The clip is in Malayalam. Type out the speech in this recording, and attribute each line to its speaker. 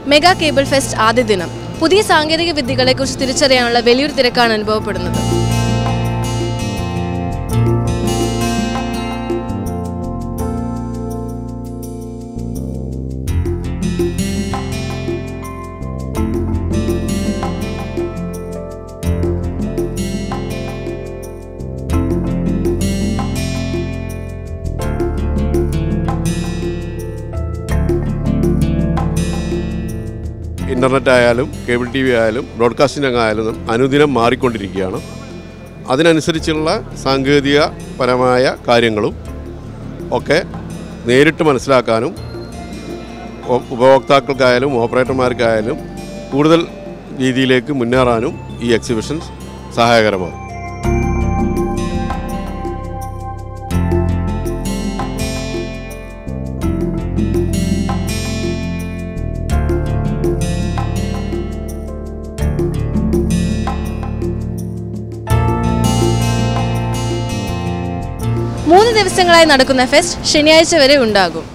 Speaker 1: മെഗാ കേബിൾ ഫെസ്റ്റ് ആദ്യ ദിനം പുതിയ സാങ്കേതിക വിദ്യകളെക്കുറിച്ച് തിരിച്ചറിയാനുള്ള വലിയൊരു തിരക്കാണ് അനുഭവപ്പെടുന്നത്
Speaker 2: ഇൻ്റർനെറ്റ് ആയാലും കേബിൾ ടി വി ആയാലും ബ്രോഡ്കാസ്റ്റിംഗ് രംഗമായാലും അനുദിനം മാറിക്കൊണ്ടിരിക്കുകയാണ് അതിനനുസരിച്ചുള്ള സാങ്കേതിക പരമായ കാര്യങ്ങളും ഒക്കെ നേരിട്ട് മനസ്സിലാക്കാനും ഉ- ഉപഭോക്താക്കൾക്കായാലും ഓപ്പറേറ്റർമാർക്കായാലും കൂടുതൽ രീതിയിലേക്ക് മുന്നേറാനും ഈ എക്സിബിഷൻ സഹായകരമാകും
Speaker 1: മൂന്ന് ദിവസങ്ങളായി നടക്കുന്ന ഫെസ്റ്റ് ശനിയാഴ്ച വരെ ഉണ്ടാകും